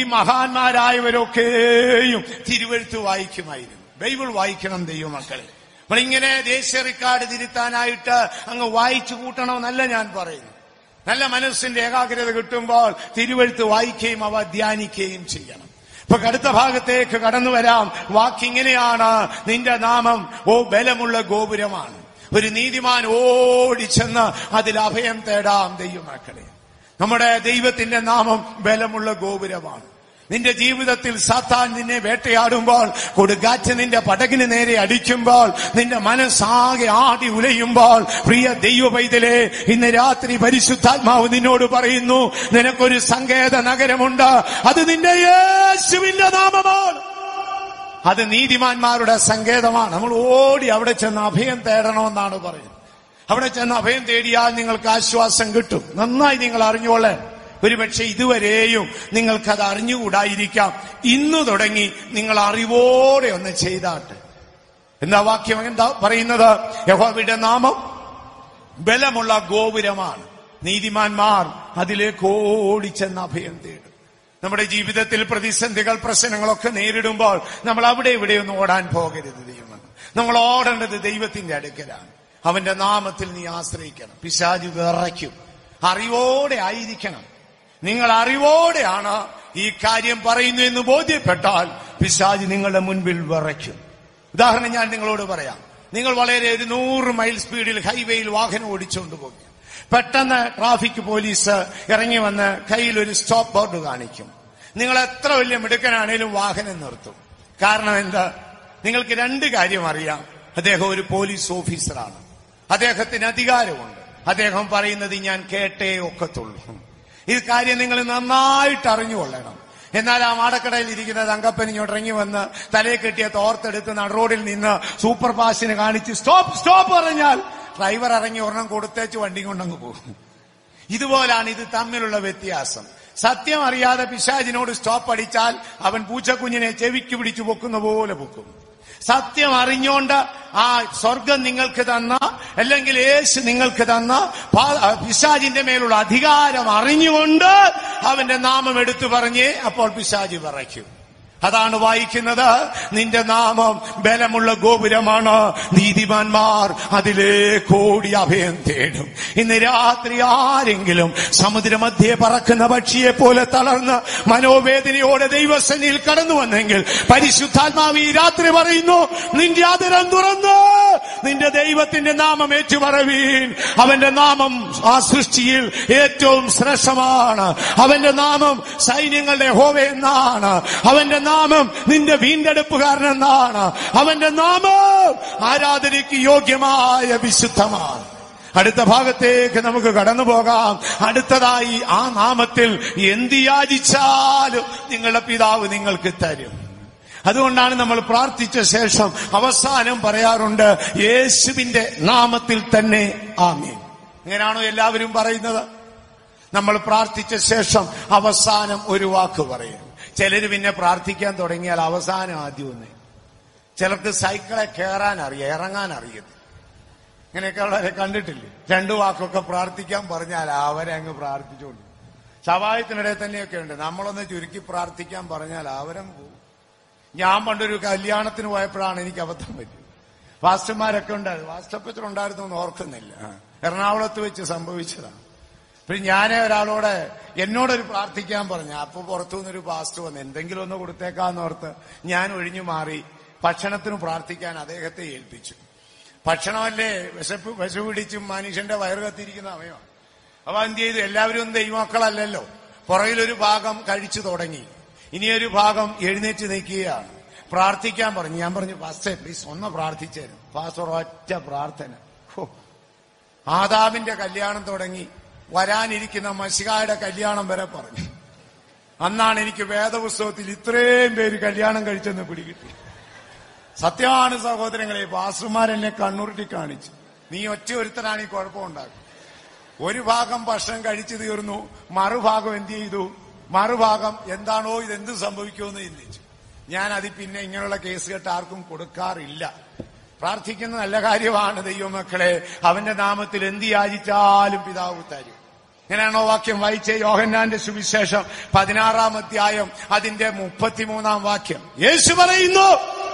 മഹാന്മാരായവരൊക്കെയും തിരുവഴുത്ത് വായിക്കുമായിരുന്നു ബൈബിൾ വായിക്കണം ദൈവമക്കളെ നമ്മളിങ്ങനെ ദേശീയ റെക്കോർഡ് തിരുത്താനായിട്ട് അങ്ങ് വായിച്ചു കൂട്ടണമെന്നല്ല ഞാൻ പറയുന്നു നല്ല മനസ്സിന്റെ ഏകാഗ്രത കിട്ടുമ്പോൾ തിരുവഴുത്ത് വായിക്കുകയും അവ ധ്യാനിക്കുകയും ചെയ്യണം ഇപ്പൊ അടുത്ത ഭാഗത്തേക്ക് കടന്നു വരാം വാക്കിങ്ങനെയാണ് നിന്റെ നാമം ഓ ബലമുള്ള ഗോപുരമാണ് ഒരു നീതിമാൻ ഓടിച്ചെന്ന് അതിൽ അഭയം തേടാം ദൈവമക്കളെ നമ്മുടെ ദൈവത്തിന്റെ നാമം ബലമുള്ള ഗോപുരമാണ് നിന്റെ ജീവിതത്തിൽ സാത്താൻ നിന്നെ വേട്ടയാടുമ്പോൾ കൊടുങ്കാറ്റ് നിന്റെ പടകിന് നേരെ അടിക്കുമ്പോൾ നിന്റെ മനസ്സാകെ ആടി ഉലയുമ്പോൾ പ്രിയ ദൈവ പൈതലേ ഇന്ന് രാത്രി പരിശുദ്ധാത്മാവ് നിന്നോട് പറയുന്നു നിനക്കൊരു സങ്കേത നഗരമുണ്ട് അത് നിന്റെ യേശുവിന്റെ നാമമാണ് അത് നീതിമാന്മാരുടെ സങ്കേതമാണ് നമ്മൾ ഓടി അവിടെ ചെന്ന് അഭയം തേടണമെന്നാണ് പറയുന്നത് അവിടെ ചെന്ന് അഭയം തേടിയാൽ നിങ്ങൾക്ക് ആശ്വാസം കിട്ടും നന്നായി നിങ്ങൾ അറിഞ്ഞോളേ ഒരുപക്ഷെ ഇതുവരെയും നിങ്ങൾക്കത് അറിഞ്ഞുകൂടായിരിക്കാം ഇന്നു തുടങ്ങി നിങ്ങൾ അറിവോടെ ഒന്ന് ചെയ്താട്ട് എന്താ വാക്യം എന്താ പറയുന്നത് യഹോവയുടെ നാമം ബലമുള്ള ഗോപുരമാണ് നീതിമാന്മാർ അതിലേക്ക് ഓടിച്ചെന്ന് അഭയം തേടും നമ്മുടെ ജീവിതത്തിൽ പ്രതിസന്ധികൾ പ്രശ്നങ്ങളൊക്കെ നേരിടുമ്പോൾ നമ്മൾ അവിടെ ഇവിടെ ഒന്നും ഓടാൻ പോകരുത് ദൈവം നമ്മൾ ഓടേണ്ടത് ദൈവത്തിന്റെ അടുക്കലാണ് അവന്റെ നാമത്തിൽ നീ ആശ്രയിക്കണം പിശാജ് വിറയ്ക്കും അറിവോടെ ആയിരിക്കണം നിങ്ങൾ അറിവോടെയാണ് ഈ കാര്യം പറയുന്നു എന്ന് ബോധ്യപ്പെട്ടാൽ പിശാജ് നിങ്ങളുടെ മുൻപിൽ വിറയ്ക്കും ഉദാഹരണം ഞാൻ നിങ്ങളോട് പറയാം നിങ്ങൾ വളരെ ഒരു നൂറ് മൈൽ സ്പീഡിൽ ഹൈവേയിൽ വാഹനം ഓടിച്ചുകൊണ്ട് പോകും പെട്ടെന്ന് ട്രാഫിക് പോലീസ് ഇറങ്ങി വന്ന് കയ്യിൽ ഒരു സ്റ്റോപ്പ് ബോർഡ് കാണിക്കും നിങ്ങൾ എത്ര വലിയ മിടുക്കനാണേലും വാഹനം നിർത്തും കാരണം എന്താ നിങ്ങൾക്ക് രണ്ട് കാര്യം അറിയാം അദ്ദേഹം ഒരു പോലീസ് ഓഫീസറാണ് അദ്ദേഹത്തിന് അധികാരമുണ്ട് അദ്ദേഹം പറയുന്നത് ഞാൻ കേട്ടേ ഒക്കത്തുള്ളൂ ഈ കാര്യം നിങ്ങൾ നന്നായിട്ട് അറിഞ്ഞുകൊള്ളണം എന്നാൽ ആ മാടക്കടയിൽ ഇരിക്കുന്ന തങ്കപ്പൻ ഇങ്ങോട്ട് ഇറങ്ങി വന്ന് തലയെ കെട്ടിയ തോർത്തെടുത്ത് നടുറോഡിൽ നിന്ന് സൂപ്പർ ഫാസ്റ്റിന് കാണിച്ച് സ്റ്റോപ്പ് സ്റ്റോപ്പ് പറഞ്ഞാൽ ഡ്രൈവർ ഇറങ്ങി ഒരെണ്ണം കൊടുത്തേച്ച് വണ്ടി കൊണ്ടങ്ങ് പോകും ഇതുപോലാണ് ഇത് തമ്മിലുള്ള വ്യത്യാസം സത്യം അറിയാതെ പിശാചിനോട് സ്റ്റോപ്പ് അടിച്ചാൽ അവൻ പൂച്ചക്കുഞ്ഞിനെ ചെവിക്ക് പിടിച്ചു പൊക്കുന്ന പോലെ പൊക്കും സത്യം അറിഞ്ഞോണ്ട് ആ സ്വർഗം നിങ്ങൾക്ക് തന്ന അല്ലെങ്കിൽ യേശു നിങ്ങൾക്ക് തന്ന പാ- പിശാചിന്റെ മേലുള്ള അധികാരം അറിഞ്ഞുകൊണ്ട് അവന്റെ നാമം എടുത്തു പറഞ്ഞേ അപ്പോൾ പിശാചി പറയ്ക്കും അതാണ് വായിക്കുന്നത് നിന്റെ നാമം ബലമുള്ള ഗോപുരമാണ് നീതിമാന്മാർ അതിലേ കോടി അഭയം തേടും ഇന്ന് രാത്രി ആരെങ്കിലും സമുദ്രമധ്യേ പറക്കുന്ന പക്ഷിയെ പോലെ തളർന്ന് മനോവേദനയോടെ ദൈവസന്നിയിൽ കടന്നു വന്നെങ്കിൽ പരിശുദ്ധാത്മാവ് ഈ രാത്രി പറയുന്നു നിന്റെ അതിരം തുറന്ന് നിന്റെ ദൈവത്തിന്റെ നാമം ഏറ്റുപറവീൻ അവന്റെ നാമം ആ സൃഷ്ടിയിൽ ഏറ്റവും ശ്രേഷ്ഠമാണ് അവന്റെ നാമം സൈന്യങ്ങളുടെ ഹോവ എന്നാണ് അവന്റെ നാമം നിന്റെ വീണ്ടെടുപ്പുകാരൻ എന്നാണ് അവന്റെ നാമം ആരാധനയ്ക്ക് യോഗ്യമായ വിശുദ്ധമാണ് അടുത്ത ഭാഗത്തേക്ക് നമുക്ക് കടന്നു പോകാം അടുത്തതായി ആ നാമത്തിൽ എന്ത് യാചിച്ചാലും നിങ്ങളുടെ പിതാവ് നിങ്ങൾക്ക് തരും അതുകൊണ്ടാണ് നമ്മൾ പ്രാർത്ഥിച്ച ശേഷം അവസാനം പറയാറുണ്ട് യേശുവിന്റെ നാമത്തിൽ തന്നെ ആമീൻ ഇങ്ങനെയാണോ എല്ലാവരും പറയുന്നത് നമ്മൾ പ്രാർത്ഥിച്ച ശേഷം അവസാനം ഒരു വാക്ക് പറയും ചിലര് പിന്നെ പ്രാർത്ഥിക്കാൻ തുടങ്ങിയാൽ അവസാനം ആദ്യം ഒന്ന് ചിലർക്ക് സൈക്കിളെ കയറാൻ അറിയാം ഇറങ്ങാൻ അറിയത്തില്ല ഇങ്ങനെയൊക്കെ ഉള്ളവരെ കണ്ടിട്ടില്ലേ രണ്ടു വാക്കൊക്കെ പ്രാർത്ഥിക്കാൻ പറഞ്ഞാൽ അവരെ അങ്ങ് പ്രാർത്ഥിച്ചോണ്ട് സവായത്തിനിടെ തന്നെയൊക്കെ ഉണ്ട് നമ്മളൊന്ന് ചുരുക്കി പ്രാർത്ഥിക്കാൻ പറഞ്ഞാൽ അവരം പോകും ഞാൻ പണ്ടൊരു കല്യാണത്തിന് പോയപ്പോഴാണ് എനിക്ക് അബദ്ധം പറ്റിയത് ഫാസ്റ്റർമാരൊക്കെ ഉണ്ടായിരുന്നു ഫാസ്റ്റപ്പച്ചർ ഉണ്ടായിരുന്നു എന്ന് ഓർക്കുന്നില്ല ആ. എറണാകുളത്ത് വെച്ച് സംഭവിച്ചതാണ് പിന്നെ ഞാൻ ഒരാളോട് എന്നോടൊരു പ്രാർത്ഥിക്കാൻ പറഞ്ഞു അപ്പൊ പുറത്തുനിന്നൊരു പാസ്റ്റ് വന്ന് എന്തെങ്കിലും ഒന്ന് കൊടുത്തേക്കാന്ന് ഓർത്ത് ഞാൻ ഒഴിഞ്ഞു മാറി ഭക്ഷണത്തിന് പ്രാർത്ഥിക്കാൻ അദ്ദേഹത്തെ ഏൽപ്പിച്ചു ഭക്ഷണമല്ലേ വിശപ്പ് വിശ പിടിച്ചും മനുഷ്യന്റെ വയറ് കത്തിരിക്കുന്ന സമയമാണ് അപ്പൊ എന്ത് ചെയ്തു എല്ലാവരും ഒന്നും ദൈവമക്കളല്ലല്ലോ പുറകിലൊരു ഭാഗം കഴിച്ചു തുടങ്ങി ഇനിയൊരു ഭാഗം എഴുന്നേറ്റ് നിൽക്കുകയാണ് പ്രാർത്ഥിക്കാൻ പറഞ്ഞു ഞാൻ പറഞ്ഞു ഫാസ്റ്റേ പ്ലീസ് ഒന്ന് പ്രാർത്ഥിച്ചേരും ഫാസ്റ്റർ ഒറ്റ പ്രാർത്ഥന ഹോ ആദാമിന്റെ കല്യാണം തുടങ്ങി വരാനിരിക്കുന്ന മഷികായുടെ കല്യാണം വരെ പറഞ്ഞു അന്നാണ് എനിക്ക് വേദപുസ്തകത്തിൽ ഇത്രയും പേര് കല്യാണം കഴിച്ചെന്ന് പിടികിട്ടി സത്യമാണ് സഹോദരങ്ങളെ പാസ്റ്റർമാരെന്നെ കണ്ണുരുട്ടി കാണിച്ചു നീ ഒറ്റ ഒരുത്തനാണ് ഈ കുഴപ്പമുണ്ടാക്കും ഒരു ഭാഗം ഭക്ഷണം കഴിച്ചു തീർന്നു മറുഭാഗം എന്ത് ചെയ്തു മറുഭാഗം എന്താണോ ഇത് എന്ത് സംഭവിക്കുമെന്ന് ചിന്തിച്ചു ഞാൻ അതിൽ പിന്നെ ഇങ്ങനെയുള്ള കേസ് കേട്ട് ആർക്കും കൊടുക്കാറില്ല പ്രാർത്ഥിക്കുന്ന നല്ല കാര്യമാണ് ദൈവമക്കളെ അവന്റെ നാമത്തിൽ എന്ത് യാചിച്ചാലും പിതാവ് തരും ഇങ്ങനെയാണോ വാക്യം വായിച്ചേ യോഹന്നാന്റെ സുവിശേഷം പതിനാറാം അധ്യായം അതിന്റെ മുപ്പത്തിമൂന്നാം വാക്യം യേശു പറയുന്നു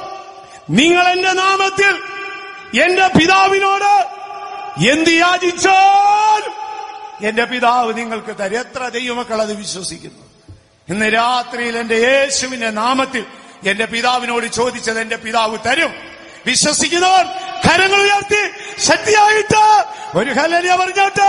നിങ്ങൾ എന്റെ നാമത്തിൽ എന്റെ പിതാവിനോട് എന്ത് യാചിച്ചാലും എന്റെ പിതാവ് നിങ്ങൾക്ക് തരും എത്ര ദൈവമക്കൾ അത് വിശ്വസിക്കുന്നു ഇന്ന് രാത്രിയിൽ എന്റെ യേശുവിന്റെ നാമത്തിൽ എന്റെ പിതാവിനോട് ചോദിച്ചത് എന്റെ പിതാവ് തരും വിശ്വസിക്കുന്നവർ കരങ്ങൾ ഉയർത്തി ശക്തിയായിട്ട് ഒരു ഹലരിയ പറഞ്ഞോട്ടെ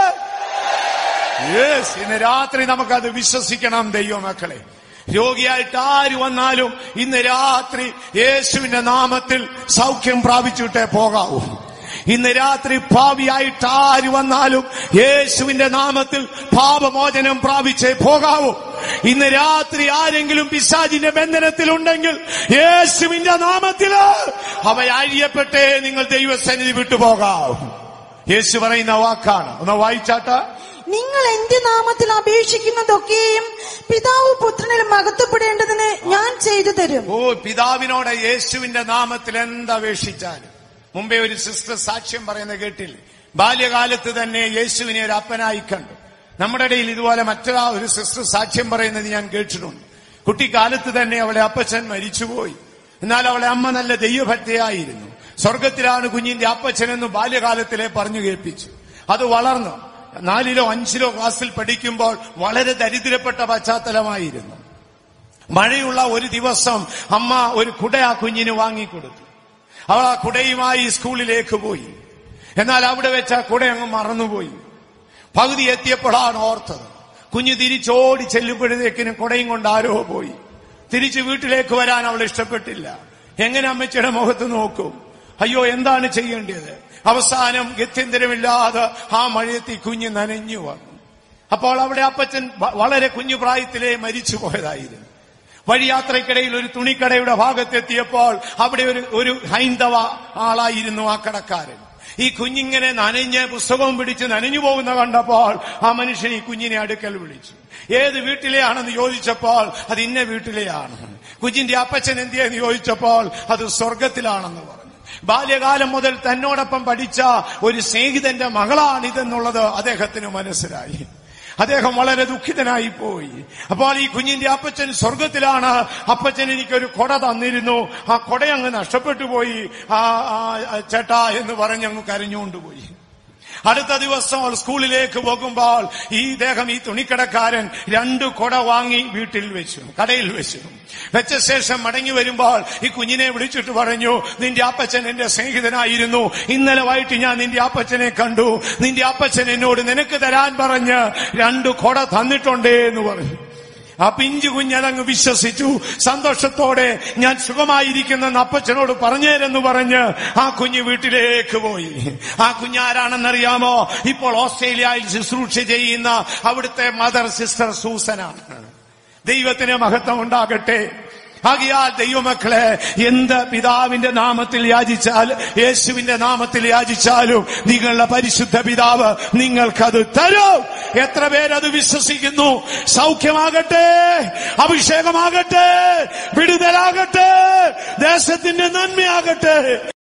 യെസ് ഇന്ന് രാത്രി നമുക്കത് വിശ്വസിക്കണം ദൈവമക്കളെ രോഗിയായിട്ട് ആര് വന്നാലും ഇന്ന് രാത്രി യേശുവിന്റെ നാമത്തിൽ സൗഖ്യം പ്രാപിച്ചിട്ടേ പോകാവൂ ഇന്ന് രാത്രി ഭാവിയായിട്ട് ആര് വന്നാലും യേശുവിന്റെ നാമത്തിൽ പാപമോചനം പ്രാപിച്ചേ പോകാവൂ ഇന്ന് രാത്രി ആരെങ്കിലും പിശാചിന്റെ ബന്ധനത്തിലുണ്ടെങ്കിൽ യേശുവിന്റെ നാമത്തില് അവ അഴിയപ്പെട്ടേ നിങ്ങൾ ദൈവസന്നിധി വിട്ടുപോകാവൂ യേശു പറയുന്ന വാക്കാണ് ഒന്ന് വായിച്ചാട്ടാ നിങ്ങൾ എന്റെ നാമത്തിൽ അപേക്ഷിക്കുന്നതൊക്കെയും പിതാവ് പുത്രനിൽ മകത്തപ്പെടേണ്ടതിന് ഞാൻ ചെയ്തു തരും ഓ പിതാവിനോട് യേശുവിന്റെ നാമത്തിൽ എന്തപേക്ഷിച്ചാലും മുമ്പേ ഒരു സിസ്റ്റർ സാക്ഷ്യം പറയുന്നത് കേട്ടില്ലേ ബാല്യകാലത്ത് തന്നെ യേശുവിനെ ഒരു അപ്പനായി കണ്ടു നമ്മുടെ ഇടയിൽ ഇതുപോലെ മറ്റൊരാ ഒരു സിസ്റ്റർ സാക്ഷ്യം പറയുന്നത് ഞാൻ കേട്ടിട്ടുണ്ട് കുട്ടിക്കാലത്ത് തന്നെ അവളെ അപ്പച്ചൻ മരിച്ചുപോയി എന്നാൽ അവളെ അമ്മ നല്ല ദൈവഭക്തയായിരുന്നു സ്വർഗത്തിലാണ് കുഞ്ഞിന്റെ അപ്പച്ചനെന്ന് ബാല്യകാലത്തിലെ പറഞ്ഞു കേൾപ്പിച്ചു അത് വളർന്നു നാലിലോ അഞ്ചിലോ ക്ലാസ്സിൽ പഠിക്കുമ്പോൾ വളരെ ദരിദ്രപ്പെട്ട പശ്ചാത്തലമായിരുന്നു മഴയുള്ള ഒരു ദിവസം അമ്മ ഒരു കുട ആ കുഞ്ഞിന് വാങ്ങിക്കൊടുത്തു അവൾ ആ കുടയുമായി സ്കൂളിലേക്ക് പോയി എന്നാൽ അവിടെ വെച്ച് ആ കുട അങ്ങ് മറന്നുപോയി പകുതി എത്തിയപ്പോഴാണ് ഓർത്തത് കുഞ്ഞ് തിരിച്ചോടി ചെല്ലുമ്പോഴത്തേക്കിനും കുടയും കൊണ്ട് ആരോ പോയി തിരിച്ച് വീട്ടിലേക്ക് വരാൻ അവൾ ഇഷ്ടപ്പെട്ടില്ല എങ്ങനെ അമ്മച്ചിയുടെ മുഖത്ത് നോക്കും അയ്യോ എന്താണ് ചെയ്യേണ്ടത് അവസാനം ഗത്യന്തരമില്ലാതെ ആ മഴയത്ത് ഈ കുഞ്ഞ് നനഞ്ഞു വന്നു അപ്പോൾ അവിടെ അപ്പച്ചൻ വ- വളരെ കുഞ്ഞു പ്രായത്തിലേ മരിച്ചു പോയതായിരുന്നു വഴിയാത്രയ്ക്കിടയിൽ ഒരു തുണിക്കടയുടെ ഭാഗത്തെത്തിയപ്പോൾ അവിടെ ഒരു ഒരു ഹൈന്ദവ ആളായിരുന്നു ആ കടക്കാരൻ ഈ കുഞ്ഞിങ്ങനെ നനഞ്ഞ് പുസ്തകവും പിടിച്ച് നനഞ്ഞു പോകുന്ന കണ്ടപ്പോൾ ആ മനുഷ്യൻ ഈ കുഞ്ഞിനെ അടുക്കൽ വിളിച്ചു ഏത് വീട്ടിലെയാണെന്ന് ചോദിച്ചപ്പോൾ അത് ഇന്ന വീട്ടിലെയാണ് കുഞ്ഞിന്റെ അപ്പച്ചൻ എന്തിയെന്ന് ചോദിച്ചപ്പോൾ അത് സ്വർഗത്തിലാണെന്ന് പറഞ്ഞു ബാല്യകാലം മുതൽ തന്നോടൊപ്പം പഠിച്ച ഒരു സ്നേഹിതന്റെ മകളാണിതെന്നുള്ളത് അദ്ദേഹത്തിന് മനസ്സിലായി അദ്ദേഹം വളരെ ദുഃഖിതനായി പോയി അപ്പോൾ ഈ കുഞ്ഞിന്റെ അപ്പച്ചൻ സ്വർഗത്തിലാണ് അപ്പച്ചൻ എനിക്കൊരു കൊട തന്നിരുന്നു ആ കൊട അങ്ങ് നഷ്ടപ്പെട്ടു പോയി ആ ആ, ആ, ചേട്ടാ എന്ന് പറഞ്ഞങ്ങ് കരഞ്ഞുകൊണ്ടുപോയി അടുത്ത ദിവസം അവൾ സ്കൂളിലേക്ക് പോകുമ്പോൾ ഈ ഇദ്ദേഹം ഈ തുണിക്കടക്കാരൻ രണ്ട് കൊട വാങ്ങി വീട്ടിൽ വെച്ചു കടയിൽ വെച്ചു വെച്ച ശേഷം മടങ്ങി വരുമ്പോൾ ഈ കുഞ്ഞിനെ വിളിച്ചിട്ട് പറഞ്ഞു നിന്റെ അപ്പച്ചൻ എന്റെ സ്നേഹിതനായിരുന്നു ഇന്നലെ വൈകിട്ട് ഞാൻ നിന്റെ അപ്പച്ചനെ കണ്ടു നിന്റെ അപ്പച്ചൻ എന്നോട് നിനക്ക് തരാൻ പറഞ്ഞ് രണ്ട് കൊട തന്നിട്ടുണ്ടേ എന്ന് പറഞ്ഞു ആ പിഞ്ചു കുഞ്ഞതങ്ങ് വിശ്വസിച്ചു സന്തോഷത്തോടെ ഞാൻ സുഖമായിരിക്കുന്നെന്ന് അപ്പച്ചനോട് പറഞ്ഞേരെന്ന് പറഞ്ഞ് ആ കുഞ്ഞ് വീട്ടിലേക്ക് പോയി ആ കുഞ്ഞാരാണെന്നറിയാമോ ഇപ്പോൾ ഓസ്ട്രേലിയയിൽ ശുശ്രൂഷ ചെയ്യുന്ന അവിടുത്തെ മദർ സിസ്റ്റർ സൂസനാണ് ദൈവത്തിന് മഹത്വം ഉണ്ടാകട്ടെ ആകിയാൽ ദൈവമക്കളെ എന്ത് പിതാവിന്റെ നാമത്തിൽ യാചിച്ചാൽ യേശുവിന്റെ നാമത്തിൽ യാചിച്ചാലും നിങ്ങളുടെ പരിശുദ്ധ പിതാവ് നിങ്ങൾക്കത് തരും എത്ര പേരത് വിശ്വസിക്കുന്നു സൗഖ്യമാകട്ടെ അഭിഷേകമാകട്ടെ വിടുതലാകട്ടെ ദേശത്തിന്റെ നന്മയാകട്ടെ